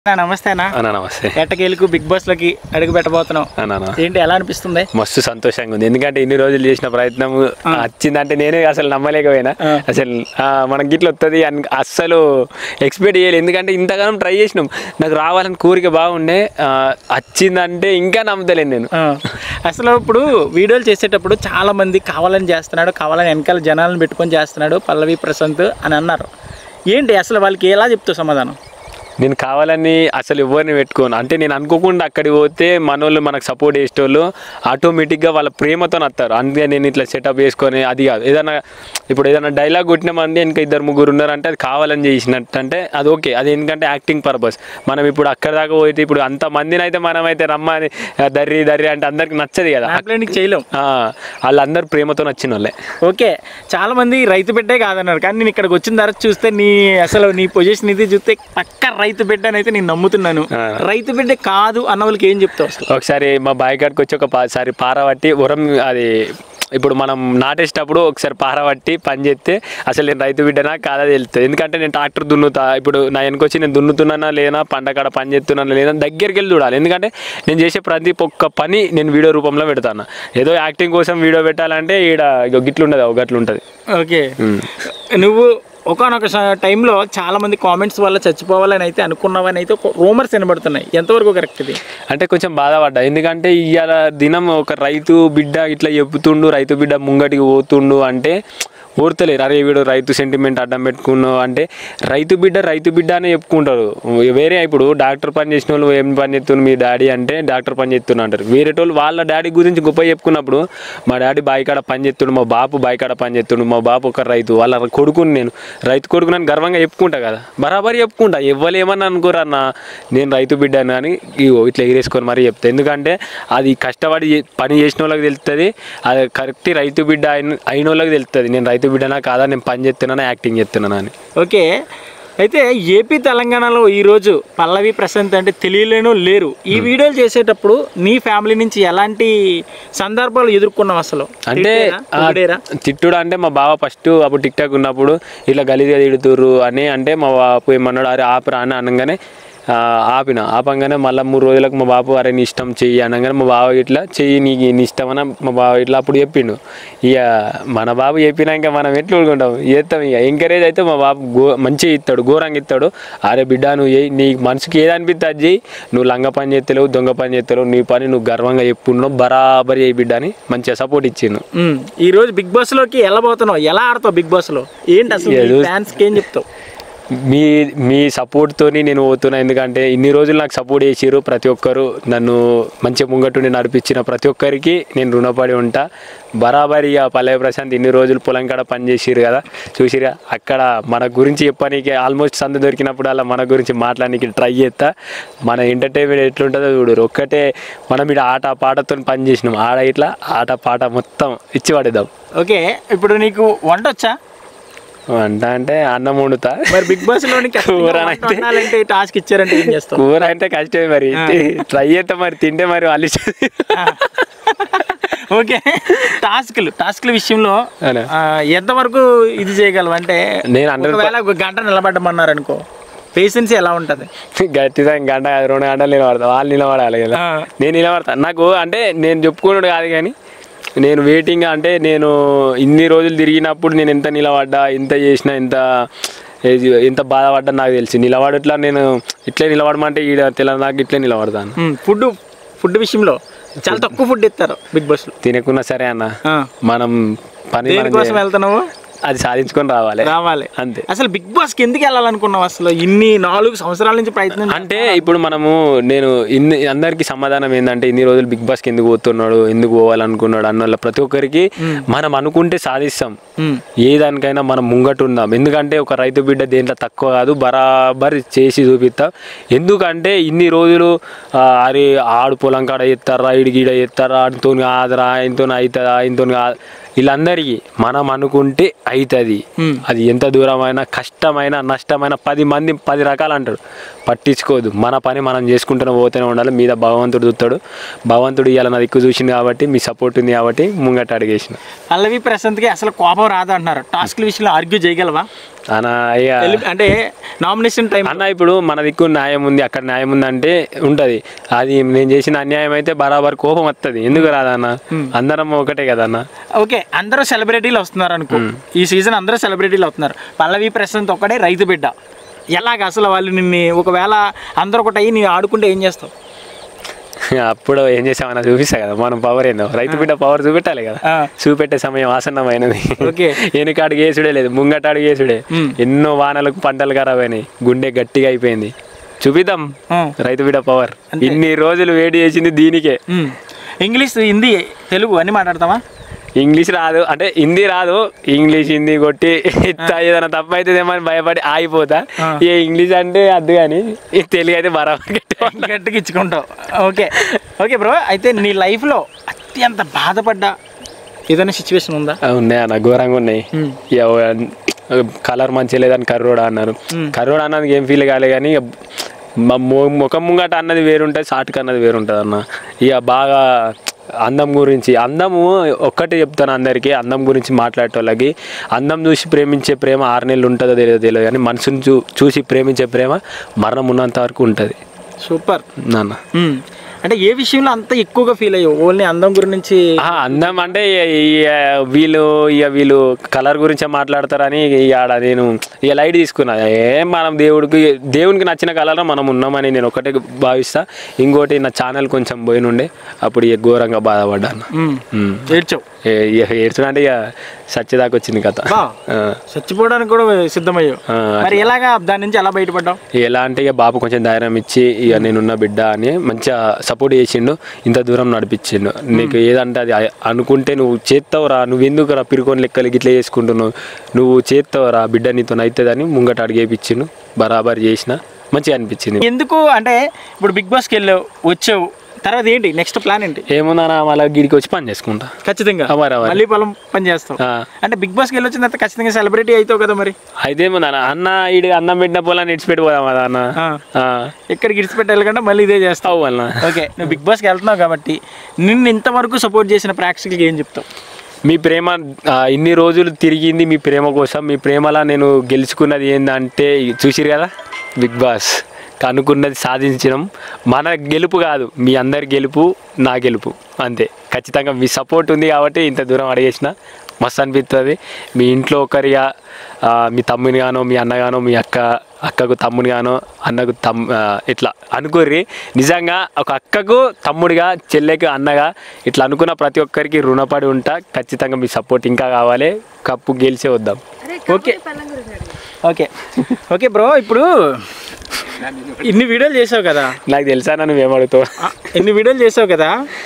అన్నా, నమస్తే అన్న అన్నా నమస్తే ఎట్టకేలకు బిగ్ బాస్ లోకి అడుగు పెట్టబోతున్నాం అన్నా ఏంటి ఎలా అనిపిస్తుంది మస్తు సంతోషంగా ఉంది ఎందుకంటే ఇన్ని రోజులు చేసిన ప్రయత్నం వచ్చిందంటే నేనే అసలు నమ్మలేకపోయినా ఆ. అసలు ఆ, మనకి గిట్ల వస్తుంది అని అస్సలు ఎక్స్పెక్ట్ చేయలేదు ఎందుకంటే ఇంతగానం ట్రై చేసినాం నాకు రావాలని కోరిక బాగుండే ఆ, వచ్చిందంటే ఇంకా నమ్మతలేను నేను ఆ, అసలు ఇప్పుడు వీడియోలు చేసేటప్పుడు చాలా మంది కావాలని చేస్తున్నాడు కావాలని వెనకాల జనాలను పెట్టుకొని చేస్తున్నాడు పల్లవి ప్రశాంత్ అని అన్నారు ఏంటి అసలు వాళ్ళకి ఎలా చెప్తావు సమాధానం నేను కావాలని అసలు ఎవరిని పెట్టుకోను అంటే నేను అనుకోకుండా అక్కడికి పోతే మనోళ్ళు మనకు సపోర్ట్ చేసేటోళ్ళు ఆటోమేటిక్గా వాళ్ళ ప్రేమతో వస్తారు అందుకే నేను ఇట్లా సెటప్ చేసుకొని అది కాదు ఏదైనా ఇప్పుడు ఏదైనా డైలాగ్ కొట్టినామంటే ఇంకా ఇద్దరు ముగ్గురు ఉన్నారంటే అది కావాలని చేసినట్టు అంటే అది ఓకే అది ఎందుకంటే యాక్టింగ్ పర్పస్ మనం ఇప్పుడు అక్కడ దాకా పోతే ఇప్పుడు అంత మందిని అయితే మనమైతే రమ్మని ఆ, దర్రి దర్రి అంటే అందరికి నచ్చదు కదా దాంట్లో చేయలేం ఆ, వాళ్ళందరూ ప్రేమతో నచ్చిన వాళ్ళే ఓకే చాలా మంది రైతు బిడ్డే కాదన్నారు కానీ నేను ఇక్కడికి వచ్చిన తర్వాత చూస్తే నీ అసలు నీ పొజిషన్ ఇది చూస్తే పక్క రైతు బిడ్డ అని అయితే నేను నమ్ముతున్నాను ఆ. రైతు బిడ్డ కాదు అన్న వాళ్ళకి ఏం చెప్తావు అసలు ఒకసారి మా బాయ్ కాడికి వచ్చి ఒక సారి పార పట్టి ఉరం అది ఇప్పుడు మనం నాటేసేటప్పుడు ఒకసారి పార పట్టి పని చేస్తే అసలు నేను రైతు బిడ్డనా కాదా తెలుస్తుంది ఎందుకంటే నేను ట్రాక్టర్ దున్నుతా ఇప్పుడు నా వెనకొచ్చి నేను దున్నుతున్నానా లేనా పండకాడ పని చేస్తున్నానా లేదా దగ్గరికి వెళ్ళి చూడాలి ఎందుకంటే నేను చేసే ప్రతి ఒక్క పని నేను వీడియో రూపంలో పెడతాను ఏదో యాక్టింగ్ కోసం వీడియో పెట్టాలంటే ఈడ ఇగో గిట్లు ఉండదు ఒక గట్లు ఉంటుంది ఓకే నువ్వు ఒకనొక టైంలో చాలా మంది కామెంట్స్ వల్ల చచ్చిపోవాలని అయితే అనుకున్నావని అయితే రూమర్స్ వినబడుతున్నాయి ఎంతవరకు కరెక్ట్ ఇది అంటే కొంచెం బాధపడ్డా ఎందుకంటే ఇవాళ దినం ఒక రైతు బిడ్డ ఇట్లా చెబుతుండు రైతు బిడ్డ ముంగటికి పోతుండు అంటే ఓర్తలేరు అరే వీడు రైతు సెంటిమెంట్ అడ్డం పెట్టుకున్నావు అంటే రైతు బిడ్డ రైతు బిడ్డ అనే చెప్పుకుంటారు వేరే ఇప్పుడు డాక్టర్ పని చేసిన వాళ్ళు ఏం పని చేస్తున్నారు మీ డాడీ అంటే డాక్టర్ పని చేస్తున్నా అంటారు వేరే వాళ్ళు వాళ్ళ డాడీ గురించి గొప్ప చెప్పుకున్నప్పుడు మా డాడీ బాయికాడ పని చేస్తుండు మా బాపు బాయికాడ పని చేస్తుండు మా బాపు ఒక రైతు వాళ్ళ కొడుకుని నేను రైతు కొడుకు నన్ను గర్వంగా చెప్పుకుంటా కదా బరాబర్ చెప్పుకుంటా ఎవ్వలేమని అనుకోరన్న నేను రైతు బిడ్డను అని ఇగో ఇట్లా ఎగిరేసుకొని మరీ చెప్తా ఎందుకంటే అది కష్టపడి చే- పని చేసిన వాళ్ళకి తెలుస్తుంది అది కరెక్ట్ రైతు బిడ్డ అయిన అయిన వాళ్ళకి తెలుస్తుంది నేను రైతు బిడ్డనా కాదా నేను పని చేస్తున్నానా యాక్టింగ్ చేస్తున్నానా అని ఓకే అయితే ఏపీ తెలంగాణలో ఈరోజు పల్లవి ప్రశాంత్ అంటే తెలియలేను లేరు ఈ వీడియోలు చేసేటప్పుడు నీ ఫ్యామిలీ నుంచి ఎలాంటి సందర్భాలు ఎదుర్కొన్నావు అసలు అంటే తిట్టారా? ఆ, పొగిడారా? తిట్టుడు అంటే మా బావ ఫస్ట్ అప్పుడు టిక్ టాక్ ఉన్నప్పుడు ఇట్లా గలీజ్గా తిడుతుర్రు అని అంటే మా బాపు ఏమన్నాడు అరే ఆపరా అని అనగానే ఆ, ఆపిన ఆపంగానే మళ్ళీ మూడు రోజులకు మా బాపు అరే నీ ఇష్టం చెయ్యి అనగానే మా బావ ఇట్లా చెయ్యి నీకు నీ ఇష్టం అని మా బావ ఇట్లా అప్పుడు చెప్పిండు ఇక మన బాబు చెప్పినాక మనం ఎట్లా ఊరుకుంటాం చేస్తాం ఇక ఎంకరేజ్ అయితే మా బాబు గో మంచిగా ఇస్తాడు ఘోరంగా ఇస్తాడు అరే బిడ్డ నువ్వు చేయి నీ మనసుకి ఏది అనిపిస్తే అది చెయ్యి నువ్వు లంగ పని చేస్తలేవు దొంగ పని చేస్తలేవు నీ పని నువ్వు గర్వంగా చెప్పున్నావు బరాబర్ చేయి బిడ్డ అని మంచిగా సపోర్ట్ ఇచ్చిండు ఉమ్, ఈ రోజు బిగ్ బాస్ లోకి ఎలా పోతున్నావు ఎలా ఆడతావు బిగ్ బాస్ లో ఏంటి అసలు ఏదో- ఫ్యాన్స్ కి ఏం చెప్తావు మీ మీ సపోర్ట్తోని నేను పోతున్నా ఎందుకంటే ఇన్ని రోజులు నాకు సపోర్ట్ చేసిరు ప్రతి ఒక్కరు నన్ను మంచి ముంగటుండి నడిపించిన ప్రతి ఒక్కరికి నేను రుణపడి ఉంటా బరాబరి ఇక పల్లె ప్రశాంత్ ఇన్ని రోజులు పొలం కాడ పని చేసిరు కదా చూసిరా అక్కడ మన గురించి చెప్పడానికి ఆల్మోస్ట్ సందు దొరికినప్పుడు అలా మన గురించి మాట్లాడడానికి ట్రై చేస్తా మన ఎంటర్టైన్మెంట్ ఎట్లుంటుందో చూడరు ఒక్కటే మనం ఇక్కడ ఆట పాటతో పని చేసినాం ఆడ ఇట్లా ఆట పాట మొత్తం ఇచ్చి పడేద్దాం ఓకే ఇప్పుడు నీకు వంట వచ్చా వంట అంటే అన్నం వండుతా మరి బిగ్ బాస్ లో నీకు అసలు కూర వంట అయితే- వండాలంటే టాస్క్ ఇచ్చారంటే ఏం చేస్తావు కూర అంటే కష్టమే మరి ట్రై చేస్తే మరి తింటే మరి వాళ్ళు ఓకే టాస్క్లు టాస్క్ల విషయంలో అవునా? ఆ, ఎంతవరకు ఇది చేయగలవు అంటే నేను హండ్రెడ్ ఒకవేళ ఒక గంట నిలబడమన్నారు అనుకో పేషెన్స్ ఎలా ఉంటది గట్టిగా గంట కాదు, రెండు గంటలు నిలబడతా వాళ్ళు నిలబడాలి కదా ఆ. నేను నిలబడతా నాకు అంటే నేను చెప్పుకున్నాడు కాదు కానీ నేను వెయిటింగ్ అంటే నేను ఇన్ని రోజులు తిరిగినప్పుడు నేను ఎంత నిలబడ్డా ఎంత చేసినా ఎంత ఏది- ఎంత బాధపడ్డా నాకు తెలిసి నిలబడట్లా నేను ఇట్లే నిలబడమంటే ఈడ తెలంగాణ ఇట్లే నిలబడతాను ఫుడ్ ఫుడ్ విషయంలో చాలా తక్కువ ఫుడ్ ఇస్తారు బిగ్ బాస్ లో తినకున్నా సరే అన్న ఆ. మనం పని మనం దేనికోసం చేయాలి. వెళ్తున్నావు అది సాధించుకొని రావాలి రావాలి అంతే అసలు బిగ్ బాస్ కి ఎందుకు వెళ్ళాలనుకున్నావు అసలు ఇన్ని నాలుగు సంవత్సరాల నుంచి ప్రయత్నం అంటే ఇప్పుడు మనము నేను ఇన్ని అందరికి సమాధానం ఏంటంటే ఇన్ని రోజులు బిగ్ బాస్కి ఎందుకు పోతున్నాడు ఎందుకు పోవాలనుకున్నాడు అన్న వాళ్ళ ప్రతి ఒక్కరికి మనం అనుకుంటే సాధిస్తాం ఉమ్. ఏ దానికైనా మనం ముంగట ఉందాం ఎందుకంటే ఒక రైతు బిడ్డ దేంట్లో తక్కువ కాదు బరాబర్ చేసి చూపిస్తాం ఎందుకంటే ఇన్ని రోజులు ఆ, అరే ఆడు పొలం కాడ ఎత్తారా ఇడి గీడ ఎత్తారా ఆయనతో కాదురా ఆయనతో అవుతుందా ఆయనతో కాదు వీళ్ళందరికీ మనం అనుకుంటే అవుతుంది Hmm. అది ఎంత దూరమైనా కష్టమైన నష్టమైన పది మంది పది రకాలు అంటాడు పట్టించుకోదు మన పని మనం చేసుకుంటూనే పోతూనే ఉండాలి మీద భగవంతుడు చూస్తాడు భగవంతుడు ఇవాళ నా దిక్కు చూసింది కాబట్టి మీ సపోర్ట్ ఉంది కాబట్టి ముంగట అడిగేసిన పల్లవి ప్రశాంత్కి అసలు కోపం రాదు అంటున్నారు టాస్క్ల విషయంలో ఆర్గ్యూ చేయగలవా అన్న ఇక వెళ్ళి- అంటే నామినేషన్ టైం అన్న ఇప్పుడు మన దిక్కు న్యాయం ఉంది అక్కడ న్యాయం ఉంది అంటే ఉంటది అది నేను చేసిన అన్యాయం అయితే బరాబర్ కోపం వస్తుంది ఎందుకు రాదన్న అందరం ఒకటే కదన్న ఓకే అందరూ సెలబ్రిటీలు వస్తున్నారు అనుకో ఈ సీజన్ అందరూ సెలబ్రిటీలు వస్తున్నారు పల్లవి ప్రశాంత్ ఒక్కడే రైతు బిడ్డ ఎలాగ అసలు వాళ్ళు నిన్ను ఒకవేళ అందరూ ఒకటి అయ్యి నేను ఆడుకుంటే ఏం చేస్తావు అప్పుడు ఏం చేసామన్నా చూపిస్తా కదా మనం పవర్ ఏందో రైతు బిడ్డ పవర్ చూపెట్టాలి కదా ఆ. చూపెట్టే సమయం ఆసన్నమైనది ఓకే. వెనుకాడికి వేసుడే లేదు ముంగటాడికి వేసుడే ఎన్నో వానలకు పంటలు ఖరాబ్ అయినాయి గుండె గట్టిగా అయిపోయింది చూపిద్దాం ఆ. రైతు బిడ్డ పవర్ ఇన్ని రోజులు వేడి చేసింది దీనికే ఉమ్. ఇంగ్లీష్ హిందీ తెలుగు అన్నీ మాట్లాడతావా ఇంగ్లీష్ రాదు అంటే హిందీ రాదు ఇంగ్లీష్ హిందీ కొట్టి ఇట్ట ఏదైనా తప్పు అవుతుందేమో అని భయపడి ఆగిపోతా ఆ. ఏ ఇంగ్లీష్ అంటే అద్దు కానీ ఈ తెలుగు అయితే బరాబర్ గట్టిగా గట్టిగా ఇచ్చుకుంటావు ఓకే ఓకే బ్రో అయితే నీ లైఫ్లో అత్యంత బాధపడ్డ ఏదైనా సిచ్యువేషన్ ఉందా ఆ, ఉన్నాయి అన్న ఘోరంగా ఉన్నాయి ఉమ్. ఇక కలర్ మంచిగా లేదని కర్రోడా అన్నారు కర్రోడా అన్నది ఏం ఫీల్ కాలే కానీ ఇక మా మొ- ముఖం ముంగట అన్నది వేరుంటుంది సాటుకు అన్నది వేరుంటుంది అన్న ఇక బాగా అందం గురించి అందము ఒక్కటే చెప్తాను అందరికీ అందం గురించి మాట్లాడేటోళ్ళకి అందం చూసి ప్రేమించే ప్రేమ ఆరు నెలలు ఉంటుందో తెలియదు తెలియదు కానీ మనసుని చూ చూసి ప్రేమించే ప్రేమ మరణం ఉన్నంత వరకు ఉంటుంది సూపర్ నాన్న ఉమ్. అంటే ఏ విషయంలో అంత ఎక్కువగా ఫీల్ అయ్యావు ఓన్లీ అందం గురించి ఆ, అందం అంటే ఇక ఈ- వీళ్ళు ఇక వీళ్ళు కలర్ గురించే మాట్లాడతారని ఇక ఆడ నేను ఇక లైట్ తీసుకున్నా ఏం మనం దేవుడికి దేవునికి నచ్చిన కలర్ మనం ఉన్నామని నేను ఒకటే భావిస్తా ఇంకోటి నా ఛానల్ కొంచెం పోయినుండే అప్పుడు ఇక ఘోరంగా బాధపడ్డాను ఉమ్. ఉమ్. ఏడ్చావు ఏ- ఇక ఏడ్చుడంటే ఇక సత్యదాకా వచ్చింది కథ బా ఆ. చచ్చిపోవడానికి కూడా సిద్ధమయ్యావు ఆ, మరి ఎలాగా దాని నుంచి ఎలా బయటపడ్డావు ఎలా అంటే ఇక బాబు కొంచెం ధైర్యం ఇచ్చి ఇక నేనున్న బిడ్డ అని మంచిగా సపోర్ట్ చేసిండు ఇంత దూరం నడిపించిండు నీకు ఏదంటే అది అ- అనుకుంటే నువ్వు చేస్తావురా నువ్వు ఎందుకు రా పిరుకొని లెక్కలు ఇట్లా చేసుకుంటున్నావు నువ్వు చేస్తావురా బిడ్డ నీతో అవుతుందని ముంగట అడిగేపించిండు బరాబర్ చేసిన మంచిగా అనిపించింది ఎందుకు అంటే ఇప్పుడు బిగ్ బాస్కి వెళ్ళావు వచ్చావు తర్వాత ఏంటి నెక్స్ట్ ప్లాన్ ఏంటి ఏముందన్నా మళ్ళీ గిడికి వచ్చి పని చేసుకుంటా ఖచ్చితంగా అవారు, అవారు. మళ్ళీ పొలం పని చేస్తావు ఆ. అంటే బిగ్ బాస్కి వెళ్ళి వచ్చిన తర్వాత ఖచ్చితంగా సెలబ్రిటీ అవుతావు కదా మరి అయితే ఏముందన్న అన్న ఈడు అన్నం పెట్టిన పొలాన్ని ఇడిచిపెట్టిపోదాం కదా అన్న ఆ. ఆ. ఎక్కడికి ఇడిచిపెట్టి వెళ్ళకుండా మళ్ళీ ఇదే చేస్తావు అవు అన్న ఓకే నువ్వు బిగ్ బాస్కి వెళ్తున్నావు కాబట్టి నిన్ను ఇంతవరకు సపోర్ట్ చేసిన ప్రేక్షకులకి ఏం చెప్తావు మీ ప్రేమ ఆ, ఇన్ని రోజులు తిరిగింది మీ ప్రేమ కోసం మీ ప్రేమలా నేను గెలుచుకున్నది ఏంటంటే చూసిరు కదా బిగ్ బాస్ అనుకున్నది సాధించడం మన గెలుపు కాదు మీ అందరి గెలుపు నా గెలుపు అంతే ఖచ్చితంగా మీ సపోర్ట్ ఉంది కాబట్టి ఇంత దూరం అడిగేసిన మస్తు అనిపిస్తుంది మీ ఇంట్లో ఒకరిగా ఆ, మీ తమ్ముని గానో మీ అన్నగానో మీ అక్క అక్కకు తమ్ముని గానో అన్నకు తమ్ ఆ, ఇట్లా అనుకోర్రి నిజంగా ఒక అక్కకు తమ్ముడిగా చెల్లెకి అన్నగా ఇట్లా అనుకున్న ప్రతి ఒక్కరికి రుణపడి ఉంటా ఖచ్చితంగా మీ సపోర్ట్ ఇంకా కావాలి కప్పు గెలిచే వద్దాం ఓకే ఓకే ఓకే బ్రో ఇప్పుడు ఇన్ని వీడియోలు చేసావు కదా నాకు తెలుసా నువ్వేమడుగుతావు ఆ, ఇన్ని వీడియోలు చేసావు కదా